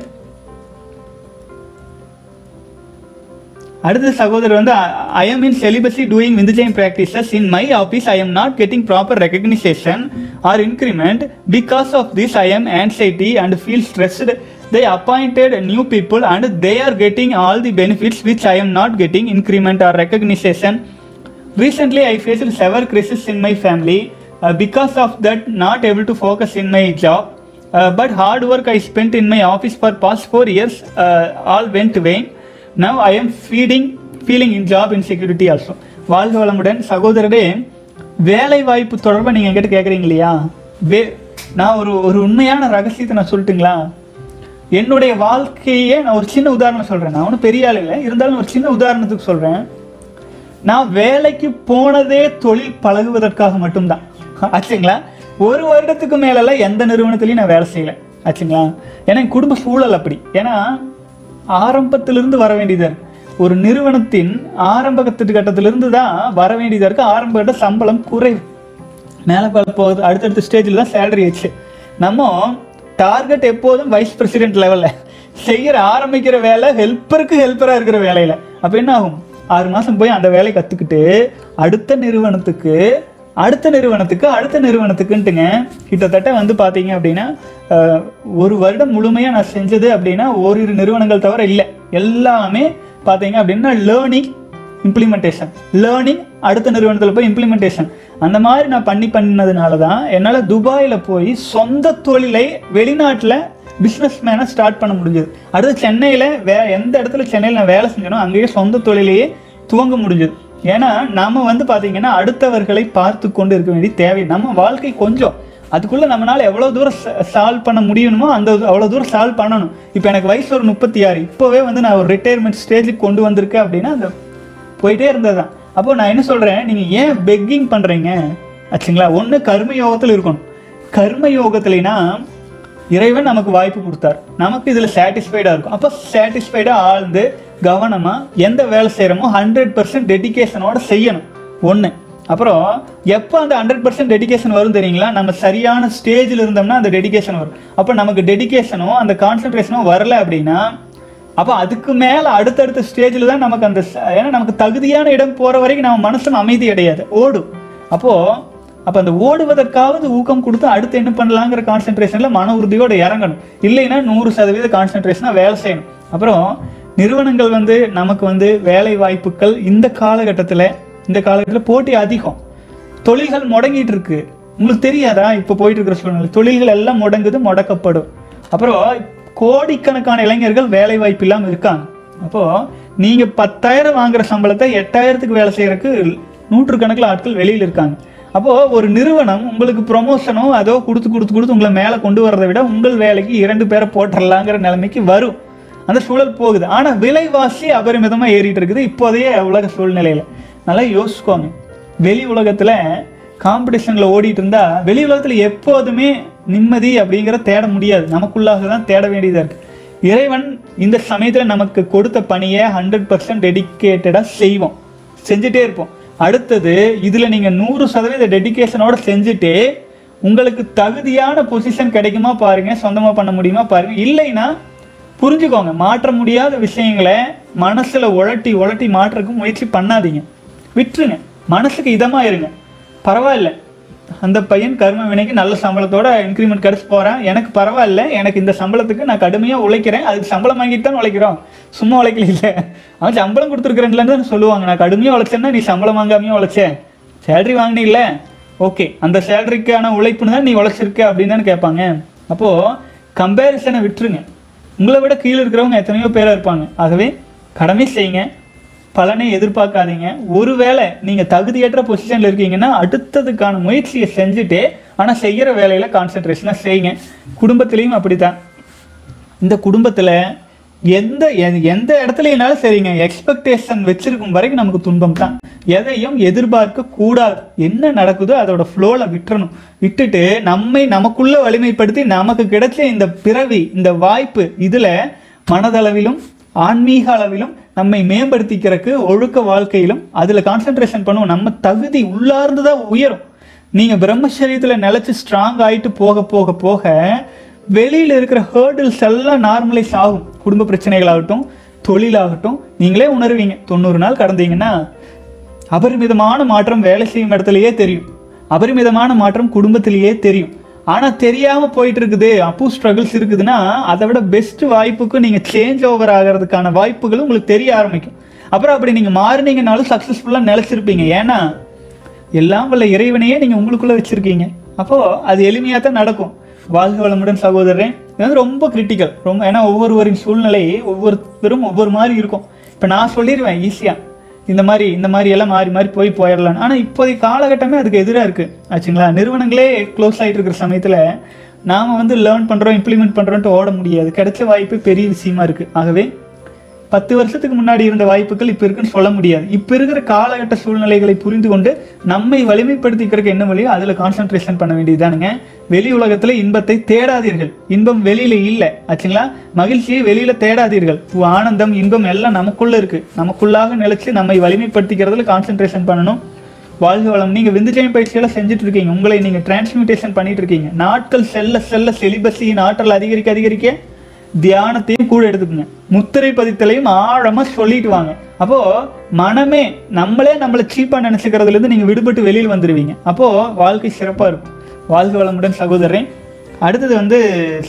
அடுத்த சகோதரர் வந்து I am in celibacy doing விந்துஜயம் practices in my office I am not getting proper recognition or increment because of this I am anxiety and feel stressed they appointed new people and they are getting all the benefits which i am not getting increment or recognition recently i faced several crises in my family uh, because of that not able to focus in my job uh, but hard work i spent in my office for past four years uh, all went vain now i am feeding feeling in job insecurity also வாழ்க வளமுடன் சகோதரரே வேலை வாய்ப்பு தொடர்பாக நீங்கள் என்கிட்ட கேட்குறீங்க இல்லையா வே நான் ஒரு ஒரு உண்மையான ரகசியத்தை நான் சொல்லட்டுங்களா என்னுடைய வாழ்க்கையே நான் ஒரு சின்ன உதாரணம் சொல்கிறேன் நான் ஒன்றும் பெரிய ஆள் இல்லை இருந்தாலும் ஒரு சின்ன உதாரணத்துக்கு சொல்கிறேன் நான் வேலைக்கு போனதே தொழில் பழகுவதற்காக மட்டும்தான் ஆச்சுங்களா ஒரு வருடத்துக்கு மேலெல்லாம் எந்த நிறுவனத்துலையும் நான் வேலை செய்யலை ஆச்சுங்களா ஏன்னா என் குடும்ப சூழல் அப்படி ஏன்னா ஆரம்பத்திலிருந்து வர வேண்டியதாக இருக்கு ஒரு நிறுவனத்தின் ஆரம்ப கட்டத்திலிருந்து தான் வர வேண்டியதாக இருக்கு ஆரம்ப கட்ட சம்பளம் குறைவு மேலே போகுது அடுத்தடுத்த ஸ்டேஜில் தான் சேலரி ஆச்சு நம்ம டார்கெட் எப்போதும் வைஸ் பிரசிடென்ட் லெவலில் செய்கிற ஆரம்பிக்கிற வேலை ஹெல்ப்பருக்கு ஹெல்ப்பராக இருக்கிற வேலையில் அப்போ என்ன ஆகும் ஆறு மாதம் போய் அந்த வேலையை கற்றுக்கிட்டு அடுத்த நிறுவனத்துக்கு அடுத்த நிறுவனத்துக்கு அடுத்த நிறுவனத்துக்குன்ட்டுங்க கிட்டத்தட்ட வந்து பார்த்தீங்க அப்படின்னா அஹ், ஒரு வருடம் முழுமையாக நான் செஞ்சது அப்படின்னா ஓரிரு நிறுவனங்கள் தவிர இல்லை எல்லாமே பார்த்தீங்க அப்படின்னா லேர்னிங் இம்ப்ளிமெண்டேஷன் லேர்னிங் அடுத்த நிறுவனத்தில் போய் இம்ப்ளிமெண்டேஷன் அந்த மாதிரி நான் பண்ணி பண்ணதுனால தான் என்னால் துபாயில் போய் சொந்த தொழிலை வெளிநாட்டில் பிஸ்னஸ் மேனாக ஸ்டார்ட் பண்ண முடிஞ்சது அடுத்து சென்னையில் வே எந்த இடத்துல சென்னையில் நான் வேலை செஞ்சனோ அங்கேயே சொந்த தொழிலையே துவங்க முடிஞ்சது ஏன்னா நம்ம வந்து பார்த்தீங்கன்னா அடுத்தவர்களை பார்த்து கொண்டு இருக்க வேண்டிய தேவை நம்ம வாழ்க்கை கொஞ்சம் அதுக்குள்ளே நம்மளால எவ்வளோ தூரம் சால்வ் பண்ண முடியணுமோ அந்த அவ்வளோ தூரம் சால்வ் பண்ணணும் இப்போ எனக்கு வயசு ஒரு முப்பத்தி ஆறு இப்போவே வந்து நான் ஒரு ரிட்டையர்மெண்ட் ஸ்டேஜுக்கு கொண்டு வந்திருக்கேன் அப்படின்னா அந்த போயிட்டே இருந்தது தான் அப்போ நான் என்ன சொல்கிறேன் நீங்கள் ஏன் பெக்கிங் பண்ணுறீங்க ஆச்சுங்களா ஒன்று கர்ம யோகத்தில் இருக்கணும் கர்ம யோகத்துலனா இறைவன் நமக்கு வாய்ப்பு கொடுத்தார் நமக்கு இதில் சாட்டிஸ்ஃபைடாக இருக்கும் அப்போ சாட்டிஸ்ஃபைடாக ஆழ்ந்து கவனமாக எந்த வேலை செய்கிறோமோ ஹண்ட்ரட் பர்சன்ட் டெடிக்கேஷனோட செய்யணும் ஒன்று அப்புறம் எப்போ அந்த ஹண்ட்ரட் பர்சன்ட் டெடிகேஷன் வரும் தெரியுங்களா நம்ம சரியான ஸ்டேஜில் இருந்தோம்னா அந்த டெடிகேஷன் வரும் அப்போ நமக்கு டெடிகேஷனோ அந்த கான்சன்ட்ரேஷனோ வரல அப்படின்னா அப்போ அதுக்கு மேலே அடுத்தடுத்த ஸ்டேஜில் தான் நமக்கு அந்த ச- ஏன்னா நமக்கு தகுதியான இடம் போகிற வரைக்கும் நம்ம மனசும் அமைதி அடையாது ஓடும் அப்போது அப்போ அந்த ஓடுவதற்காவது ஊக்கம் கொடுத்து அடுத்து என்ன பண்ணலாங்கிற கான்சென்ட்ரேஷனில் மன உறுதியோடு இறங்கணும் இல்லைன்னா நூறு சதவீத கான்சென்ட்ரேஷனாக வேலை செய்யணும் அப்புறம் நிறுவனங்கள் வந்து நமக்கு வந்து வேலை வாய்ப்புகள் இந்த காலகட்டத்தில் இந்த காலகட்டத்தில் போட்டி அதிகம் தொழில்கள் முடங்கிட்டு இருக்கு உங்களுக்கு தெரியாதா இப்போ போயிட்டு இருக்கிற சூழ்நிலை தொழில்கள் எல்லாம் முடங்குது முடக்கப்படும் அப்புறம் கோடிக்கணக்கான இளைஞர்கள் வேலை வாய்ப்பு இல்லாமல் இருக்காங்க அப்போ நீங்க பத்தாயிரம் வாங்குற சம்பளத்தை எட்டாயிரத்துக்கு வேலை செய்யறதுக்கு நூற்றுக்கணக்கில் ஆட்கள் வெளியில் இருக்காங்க அப்போ ஒரு நிறுவனம் உங்களுக்கு ப்ரொமோஷனோ அதோ கொடுத்து கொடுத்து கொடுத்து உங்களை மேலே கொண்டு வரதை விட உங்கள் வேலைக்கு இரண்டு பேரை போட்டுடலாங்கிற நிலைமைக்கு வரும் அந்த சூழல் போகுது ஆனா விலைவாசி அபரிமிதமா ஏறிட்டு இருக்குது இப்போதைய உலக சூழ்நிலையில நல்லா யோசிச்சுக்கோங்க வெளி உலகத்துல காம்படிஷன்ல ஓடிட்டு இருந்தா வெளி உலகத்துல எப்போதுமே நிம்மதி அப்படிங்கிற தேட முடியாது நமக்குள்ளாக தான் தேட வேண்டியதா இருக்கு இறைவன் இந்த சமயத்துல நமக்கு கொடுத்த பணியை ஹண்ட்ரட் பர்சன்ட் டெடிக்கேட்டடா செய்வோம் செஞ்சுட்டே இருப்போம் அடுத்தது இதுல நீங்க நூறு சதவீத டெடிகேஷனோட செஞ்சுட்டு உங்களுக்கு தகுதியான பொசிஷன் கிடைக்குமா பாருங்க சொந்தமா பண்ண முடியுமா பாருங்க இல்லைன்னா புரிஞ்சுக்கோங்க மாற்ற முடியாத விஷயங்களை மனசுல உழட்டி உழட்டி மாற்றக்கு முயற்சி பண்ணாதீங்க விட்டுருங்க மனசுக்கு இதமா இருங்க பரவாயில்ல அந்த பையன் கர்ம வினைக்கு நல்ல சம்பளத்தோட இன்க்ரிமெண்ட் கிடைச்சு போறான் எனக்கு பரவாயில்ல எனக்கு இந்த சம்பளத்துக்கு நான் கடுமையா உழைக்கிறேன் அதுக்கு சம்பளம் வாங்கிட்டு தான் உழைக்கிறோம் சும்மா உழைக்கல இல்ல அவன் சம்பளம் கொடுத்துருக்கிறேன்ல சொல்லுவாங்க நான் கடுமையா உழைச்சேன்னா நீ சம்பளம் வாங்காமையே உழைச்ச சேலரி வாங்கினீல்ல ஓகே அந்த சேலரிக்கான உழைப்புன்னு தான் நீ உழைச்சிருக்க அப்படின்னு தானே கேட்பாங்க அப்போ கம்பேரிசனை விட்டுருங்க உங்களை விட கீழே இருக்கிறவங்க எத்தனையோ பேரா இருப்பாங்க ஆகவே கடமை செய்யுங்க பலனை எதிர்பார்க்காதீங்க ஒருவேளை நீங்க தகுதியற்ற பொசிஷன்ல இருக்கீங்கன்னா அடுத்ததுக்கான முயற்சியை செஞ்சுட்டு ஆனா செய்யற வேலையில கான்சென்ட்ரேஷனா செய்யுங்க குடும்பத்திலையும் அப்படித்தான் இந்த குடும்பத்துல எந்த எ- எந்த இடத்துலனாலும் சரிங்க எக்ஸ்பெக்டேஷன் வச்சிருக்கும் வரைக்கும் நமக்கு துன்பம் தான் எதையும் எதிர்பார்க்க கூடாது என்ன நடக்குதோ அதோட ஃப்ளோல விட்டுறணும் விட்டுட்டு நம்மை நமக்குள்ள வலிமைப்படுத்தி நமக்கு கிடைச்ச இந்த பிறவி இந்த வாய்ப்பு இதுல மனதளவிலும் ஆன்மீக அளவிலும் நம்மை மேம்படுத்திக்கிறதுக்கு ஒழுக்க வாழ்க்கையிலும் அதுல கான்சென்ட்ரேஷன் பண்ணுவோம் நம்ம தகுதி உள்ளார்ந்து தான் உயரும் நீங்க பிரம்மச்சரியத்துல நிலைச்சு ஸ்ட்ராங் ஆயிட்டு போக போக போக வெளியில இருக்கிற ஹேர்டில்ஸ் எல்லாம் நார்மலைஸ் ஆகும் குடும்ப பிரச்சனைகளாகட்டும் தொழிலாகட்டும் நீங்களே உணர்வீங்க தொண்ணூறு நாள் கடந்தீங்கன்னா அபரிமிதமான மாற்றம் வேலை செய்யும் இடத்துலயே தெரியும் அபரிமிதமான மாற்றம் குடும்பத்திலேயே தெரியும் ஆனா தெரியாம போயிட்டு இருக்குது அப்போ ஸ்ட்ரகிள்ஸ் இருக்குதுன்னா அதை விட பெஸ்ட் வாய்ப்புக்கு நீங்க சேஞ்ச் ஓவர் ஆகிறதுக்கான வாய்ப்புகள் உங்களுக்கு தெரிய ஆரம்பிக்கும் அப்புறம் அப்படி நீங்க மாறினீங்கனாலும் சக்சஸ்ஃபுல்லா நிலைச்சிருப்பீங்க ஏன்னா எல்லாம் வல்ல இறைவனையே நீங்க உங்களுக்குள்ள வச்சிருக்கீங்க அப்போ அது எளிமையா தான் நடக்கும் வாழ்க வளமுடன் சகோதரன் இது வந்து ரொம்ப கிரிட்டிக்கல் ரொம்ப ஏன்னா ஒவ்வொருவரின் சூழ்நிலை ஒவ்வொருத்தரும் ஒவ்வொரு மாதிரி இருக்கும் இப்போ நான் சொல்லிடுவேன் ஈஸியா இந்த மாதிரி இந்த மாதிரி எல்லாம் மாறி மாறி போய் போயிடலாம் ஆனால் இப்போதைய காலகட்டமே அதுக்கு எதிராக இருக்கு ஆச்சுங்களா நிறுவனங்களே க்ளோஸ் ஆயிட்டு இருக்கிற சமயத்தில் நாம வந்து லேர்ன் பண்றோம் இம்ப்ளிமெண்ட் பண்றோம்ட்டு ஓட முடியாது கிடைச்ச வாய்ப்பு பெரிய விஷயமா இருக்கு ஆகவே பத்து வருஷத்துக்கு முன்னாடி இருந்த வாய்ப்புகள் இப்ப இருக்குன்னு சொல்ல முடியாது இப்ப இருக்கிற காலகட்ட சூழ்நிலைகளை புரிந்து கொண்டு நம்மை வலிமைப்படுத்திக்கிறதுக்கு என்ன வழியோ அதுல கான்சென்ட்ரேஷன் பண்ண வேண்டியதுதானுங்க வெளி உலகத்துல இன்பத்தை தேடாதீர்கள் இன்பம் வெளியில இல்ல ஆச்சுங்களா மகிழ்ச்சியை வெளியில தேடாதீர்கள் உ- ஆனந்தம் இன்பம் எல்லாம் நமக்குள்ள இருக்கு நமக்குள்ளாக நிலைச்சு நம்மை வலிமைப்படுத்திக்கிறதுல கான்சென்ட்ரேஷன் பண்ணணும் வாழ்க வளம் நீங்க விந்துஜயம் பயிற்சியெல்லாம் செஞ்சுட்டு இருக்கீங்க உங்களை நீங்க டிரான்ஸ்மியூட்டேஷன் பண்ணிட்டு இருக்கீங்க நாட்கள் செல்ல செல்ல செலிபஸின் ஆற்றல் அதிகரிக்க அதிகரிக்க தியானத்தையும் கூட எடுத்துக்கோங்க முத்திரை பதித்தலையும் ஆழமா சொல்லிட்டு வாங்க அப்போ மனமே நம்மளே நம்மளை சீப்பா நினைச்சுக்கிறதுல இருந்து நீங்க விடுபட்டு வெளியில் வந்துடுவீங்க அப்போ வாழ்க்கை சிறப்பா இருக்கும் வாழ்க வளமுடன் சகோதரன் அடுத்தது வந்து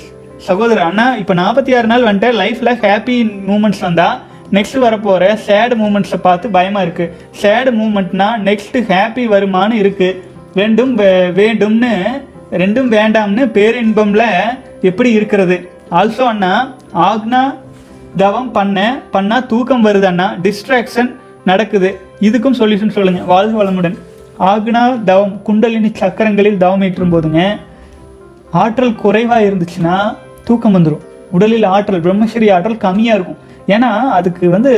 சகோதரர் அண்ணா இப்போ நாற்பத்தி ஆறு நாள் வந்துட்டு லைஃப்ல ஹாப்பி மூமெண்ட்ஸ் வந்தா நெக்ஸ்ட் வரப்போற சேடு மூமெண்ட்ஸை பார்த்து பயமா இருக்கு சேடு மூமெண்ட்னா நெக்ஸ்ட் ஹாப்பி வருமானு இருக்கு ரெண்டும் வே- வேண்டும்னு ரெண்டும் வேண்டாம்னு பேரின்பம்ல எப்படி இருக்கிறது ஆல்சோ அண்ணா ஆக்னா தவம் பண்ண பண்ணா தூக்கம் வருது அண்ணா டிஸ்ட்ராக்ஷன் நடக்குது இதுக்கும் சொல்யூஷன் சொல்லுங்க வாழ்க வளமுடன் ஆக்னா தவம் குண்டலினி சக்கரங்களில் தவம் ஏற்றும் போதுங்க ஆற்றல் குறைவா இருந்துச்சுன்னா தூக்கம் வந்துடும் உடலில் ஆற்றல் பிரம்மச்சரிய ஆற்றல் கம்மியா இருக்கும் ஏன்னா அதுக்கு வந்து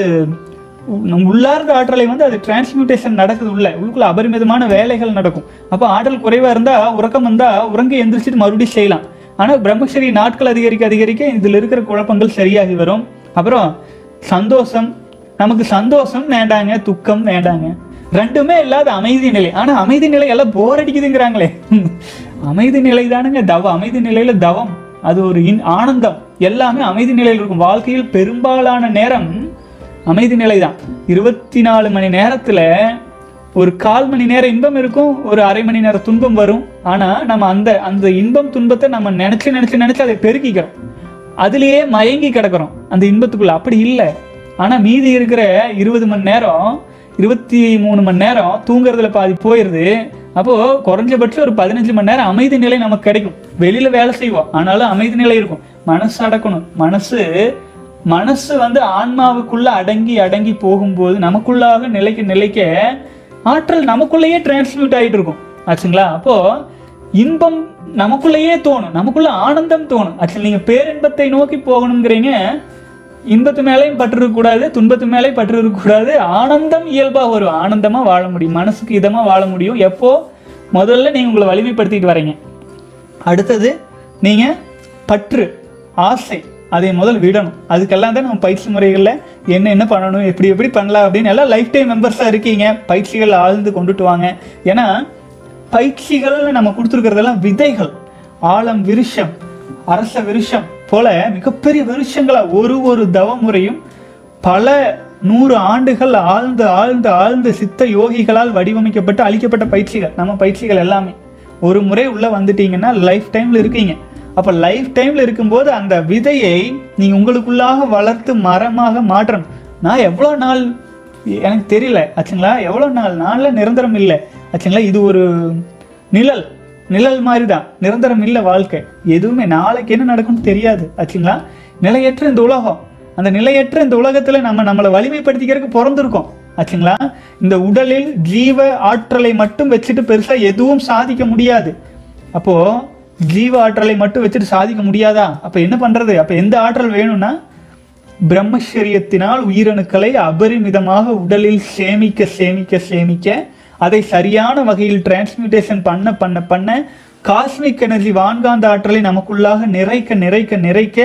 உ- உள்ளார்ந்த ஆற்றலை வந்து அது டிரான்ஸ்மியூட்டேஷன் நடக்குது உள்ள உள்ளுக்குள்ள அபரிமிதமான வேலைகள் நடக்கும் அப்போ ஆற்றல் குறைவா இருந்தா உறக்கம் வந்தா உறங்கி எந்திரிச்சிட்டு மறுபடியும் செய்யலாம் ஆனா பிரம்மச்சரி நாட்கள் அதிகரிக்க அதிகரிக்க இதுல இருக்கிற குழப்பங்கள் சரியாகி வரும் அப்புறம் சந்தோஷம் நமக்கு சந்தோஷம் வேண்டாங்க துக்கம் வேண்டாங்க ரெண்டுமே இல்லாத அமைதி நிலை ஆனா அமைதி நிலை எல்லாம் போர் அடிக்குதுங்கிறாங்களே அமைதி நிலை தானுங்க தவம் அமைதி நிலையில தவம் அது ஒரு இன் ஆனந்தம் எல்லாமே அமைதி நிலையில் இருக்கும் வாழ்க்கையில் பெரும்பாலான நேரம் அமைதி நிலை தான் இருபத்தி நாலு மணி நேரத்துல ஒரு கால் மணி நேரம் இன்பம் இருக்கும் ஒரு அரை மணி நேரம் துன்பம் வரும் ஆனா நம்ம அந்த அந்த இன்பம் துன்பத்தை நம்ம நினைச்சு நினைச்சு நினைச்சு அதை பெருக்கிக்கிறோம் அதுலயே மயங்கி கிடக்குறோம் அந்த இன்பத்துக்குள்ள அப்படி இல்லை ஆனா மீதி இருக்கிற இருபது மணி நேரம் இருபத்தி மூணு மணி நேரம் தூங்குறதுல பாதி போயிருது அப்போ குறைஞ்சபட்சம் ஒரு பதினஞ்சு மணி நேரம் அமைதி நிலை நமக்கு கிடைக்கும் வெளியில வேலை செய்வோம் ஆனாலும் அமைதி நிலை இருக்கும் மனசு அடக்கணும் மனசு மனசு வந்து ஆன்மாவுக்குள்ள அடங்கி அடங்கி போகும்போது நமக்குள்ளாக நிலைக்க நிலைக்க ஆற்றல் நமக்குள்ளேயே டிரான்ஸ்மியூட் ஆயிட்டு இருக்கும் ஆச்சுங்களா அப்போ இன்பம் நமக்குள்ளேயே தோணும் நமக்குள்ள ஆனந்தம் தோணும் ஆக்சுவலி நீங்க பேரின்பத்தை நோக்கி போகணுங்கிறீங்க இன்பத்து மேலேயும் பற்று இருக்கக்கூடாது துன்பத்து மேலேயும் பற்று இருக்கக்கூடாது ஆனந்தம் இயல்பா வரும் ஆனந்தமா வாழ முடியும் மனசுக்கு இதமா வாழ முடியும் எப்போ முதல்ல நீங்க உங்களை வலிமைப்படுத்திட்டு வரீங்க அடுத்தது நீங்க பற்று ஆசை அதை முதல் விடணும் அதுக்கெல்லாம் தான் நம்ம பயிற்சி முறைகளில் என்ன என்ன பண்ணணும் எப்படி எப்படி பண்ணலாம் அப்படின்னு எல்லாம் லைஃப் டைம் மெம்பர்ஸாக இருக்கீங்க பயிற்சிகள் ஆழ்ந்து கொண்டுட்டு வாங்க ஏன்னா பயிற்சிகள் நம்ம கொடுத்துருக்கிறதெல்லாம் விதைகள் ஆழம் விருஷம் அரச விருஷம் போல மிகப்பெரிய விருஷங்களா ஒரு ஒரு தவ முறையும் பல நூறு ஆண்டுகள் ஆழ்ந்து ஆழ்ந்து ஆழ்ந்து சித்த யோகிகளால் வடிவமைக்கப்பட்டு அளிக்கப்பட்ட பயிற்சிகள் நம்ம பயிற்சிகள் எல்லாமே ஒரு முறை உள்ள வந்துட்டீங்கன்னா லைஃப் டைம்ல இருக்கீங்க அப்ப லைஃப் டைம்ல இருக்கும்போது அந்த விதையை நீங்க உங்களுக்குள்ளாக வளர்த்து மரமாக மாற்றணும் நான் எவ்வளோ நாள் எனக்கு தெரியல ஆச்சுங்களா எவ்வளோ நாள் நாளில் நிரந்தரம் இல்லை ஆச்சுங்களா இது ஒரு நிழல் நிழல் மாதிரி தான் நிரந்தரம் இல்லை வாழ்க்கை எதுவுமே நாளைக்கு என்ன நடக்கும்னு தெரியாது ஆச்சுங்களா நிலையற்ற இந்த உலகம் அந்த நிலையற்ற இந்த உலகத்துல நம்ம நம்மளை வலிமைப்படுத்திக்கிறதுக்கு பிறந்திருக்கோம் ஆச்சுங்களா இந்த உடலில் ஜீவ ஆற்றலை மட்டும் வச்சுட்டு பெருசா எதுவும் சாதிக்க முடியாது அப்போ ஜீவ ஆற்றலை மட்டும் வச்சுட்டு சாதிக்க முடியாதா அப்ப என்ன பண்றது அப்ப எந்த ஆற்றல் வேணும்னா பிரம்மச்சரியத்தினால் உயிரணுக்களை அபரிமிதமாக உடலில் சேமிக்க சேமிக்க சேமிக்க அதை சரியான வகையில் டிரான்ஸ்மியூட்டேஷன் பண்ண பண்ண பண்ண காஸ்மிக் எனர்ஜி வான்காந்த ஆற்றலை நமக்குள்ளாக நிறைக்க நிறைக்க நிறைக்க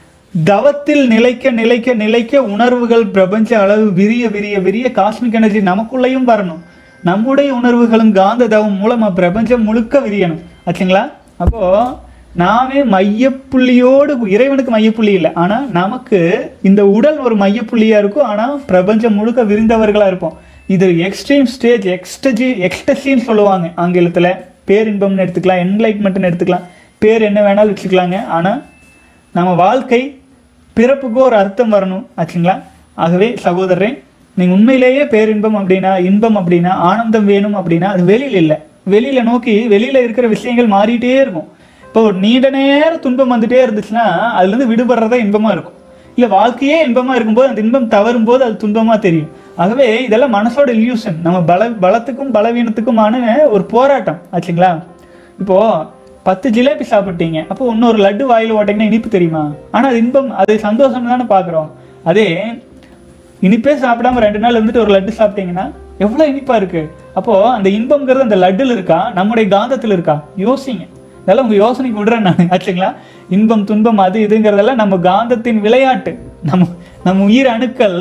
தவத்தில் நிலைக்க நிலைக்க நிலைக்க உணர்வுகள் பிரபஞ்ச அளவு விரிய விரிய விரிய காஸ்மிக் எனர்ஜி நமக்குள்ளேயும் வரணும் நம்முடைய உணர்வுகளும் காந்த தவம் மூலமா பிரபஞ்சம் முழுக்க விரியணும் ஆச்சுங்களா அப்போ நாமே மையப்புள்ளியோடு இறைவனுக்கு மையப்புள்ளி இல்லை ஆனா நமக்கு இந்த உடல் ஒரு மையப்புள்ளியா இருக்கும் ஆனா பிரபஞ்சம் முழுக்க விரிந்தவர்களா இருப்போம் இது எக்ஸ்ட்ரீம் ஸ்டேஜ் எக்ஸ்டஜி எக்ஸ்டசின்னு சொல்லுவாங்க ஆங்கிலத்துல பேரின்பம்னு எடுத்துக்கலாம் என்லைட்மெண்ட்னு எடுத்துக்கலாம் பேர் என்ன வேணாலும் வச்சுக்கலாங்க ஆனா நம்ம வாழ்க்கை பிறப்புக்கு ஒரு அர்த்தம் வரணும் ஆச்சுங்களா ஆகவே சகோதரரே நீங்க உண்மையிலேயே பேரின்பம் அப்படின்னா இன்பம் அப்படின்னா ஆனந்தம் வேணும் அப்படின்னா அது வெளியில இல்லை வெளியில நோக்கி வெளியில இருக்கிற விஷயங்கள் மாறிட்டே இருக்கும் இப்போ ஒரு நீண்ட நேரம் துன்பம் வந்துட்டே இருந்துச்சுன்னா அதுல இருந்து விடுபடுறதா இன்பமா இருக்கும் இல்ல வாழ்க்கையே இன்பமா இருக்கும்போது அந்த இன்பம் தவறும் போது அது துன்பமா தெரியும் ஆகவே இதெல்லாம் மனசோட இல்யூஷன் நம்ம பல பலத்துக்கும் பலவீனத்துக்குமான ஒரு போராட்டம் ஆச்சுங்களா இப்போ பத்து ஜிலேபி சாப்பிட்டீங்க அப்போ இன்னொரு லட்டு வாயில் ஓட்டிங்கன்னா இனிப்பு தெரியுமா ஆனா அது இன்பம் அது சந்தோஷம் தானே பாக்குறோம் அதே இனிப்பே சாப்பிடாம ரெண்டு நாள் இருந்துட்டு ஒரு லட்டு சாப்பிட்டீங்கன்னா எவ்வளவு இனிப்பா இருக்கு அப்போ அந்த இன்பம்ங்கிறது அந்த லட்டுல இருக்கா நம்முடைய காந்தத்துல இருக்கா யோசிங்க இதெல்லாம் உங்க யோசனைக்கு விடுறேன் நான் ஆச்சுங்களா இன்பம் துன்பம் அது இதுங்கிறதெல்லாம் நம்ம காந்தத்தின் விளையாட்டு நம்ம நம்ம உயிர் அணுக்கள்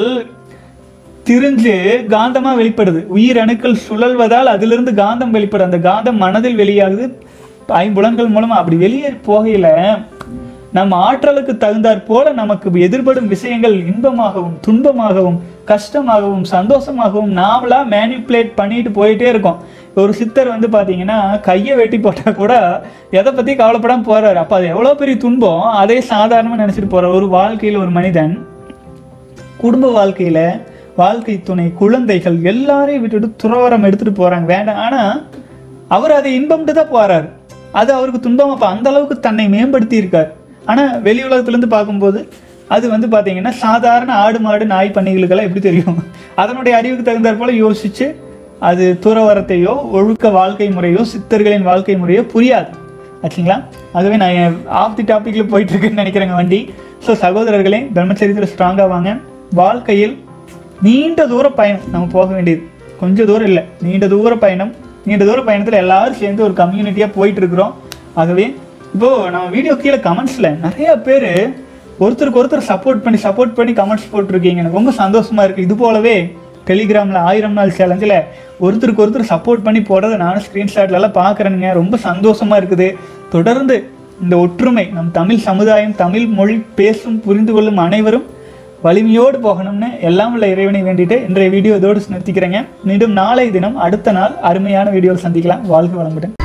திரிஞ்சு காந்தமா வெளிப்படுது உயிர் அணுக்கள் சுழல்வதால் அதிலிருந்து காந்தம் வெளிப்படும் அந்த காந்தம் மனதில் வெளியாகுது ஐம்புலன்கள் மூலமா அப்படி வெளியே போகையில நம்ம ஆற்றலுக்கு தகுந்தாற் போல நமக்கு எதிர்படும் விஷயங்கள் இன்பமாகவும் துன்பமாகவும் கஷ்டமாகவும் சந்தோஷமாகவும் நாமளா மேனிப்புலேட் பண்ணிட்டு போயிட்டே இருக்கோம் ஒரு சித்தர் வந்து பாத்தீங்கன்னா கையை வெட்டி போட்டா கூட எதை பத்தி கவலைப்படாம போறாரு அப்ப அது எவ்வளவு பெரிய துன்பம் அதே சாதாரணமா நினைச்சிட்டு போற ஒரு வாழ்க்கையில ஒரு மனிதன் குடும்ப வாழ்க்கையில வாழ்க்கை துணை குழந்தைகள் எல்லாரையும் விட்டுட்டு துறவரம் எடுத்துட்டு போறாங்க வேண்டாம் ஆனா அவர் அதை இன்பம்ட்டு தான் போறாரு அது அவருக்கு துன்பம் அப்ப அந்த அளவுக்கு தன்னை மேம்படுத்தி இருக்கார் ஆனா வெளி உலகத்துல இருந்து பார்க்கும்போது அது வந்து பாத்தீங்கன்னா சாதாரண ஆடு மாடு நாய் பண்ணைகளுக்கெல்லாம் எப்படி தெரியும் அதனுடைய அறிவுக்கு தகுந்தாற் போல யோசிச்சு அது துறவரத்தையோ ஒழுக்க வாழ்க்கை முறையோ சித்தர்களின் வாழ்க்கை முறையோ புரியாது ஆச்சுங்களா ஆகவே நான் ஆஃப் தி டாபிக்ல போயிட்டு இருக்குன்னு நினைக்கிறேங்க வண்டி ஸோ சகோதரர்களே பிரம்மச்சரியத்தில் ஸ்ட்ராங்காக வாங்க வாழ்க்கையில் நீண்ட தூர பயணம் நம்ம போக வேண்டியது கொஞ்சம் தூரம் இல்லை நீண்ட தூர பயணம் நீண்ட தூர பயணத்தில் எல்லாரும் சேர்ந்து ஒரு கம்யூனிட்டியாக போயிட்டு இருக்கிறோம் ஆகவே இப்போ நம்ம வீடியோ கீழே கமெண்ட்ஸில் நிறைய பேர் ஒருத்தருக்கு ஒருத்தர் சப்போர்ட் பண்ணி சப்போர்ட் பண்ணி கமெண்ட்ஸ் போட்டிருக்கீங்க எனக்கு ரொம்ப சந்தோஷமா இருக்கு இது போலவே டெலிகிராமில் ஆயிரம் நாள் சேலஞ்சில் ஒருத்தருக்கு ஒருத்தர் சப்போர்ட் பண்ணி போடுறத நானும் ஸ்க்ரீன்ஷாட்லலாம் பார்க்குறேனுங்க ரொம்ப சந்தோஷமா இருக்குது தொடர்ந்து இந்த ஒற்றுமை நம் தமிழ் சமுதாயம் தமிழ் மொழி பேசும் புரிந்து கொள்ளும் அனைவரும் வலிமையோடு போகணும்னு எல்லாம் உள்ள இறைவனை வேண்டிட்டு இன்றைய வீடியோ இதோடு நிறுத்திக்கிறேங்க மீண்டும் நாளை தினம் அடுத்த நாள் அருமையான வீடியோவில் சந்திக்கலாம் வாழ்க வளமுடன்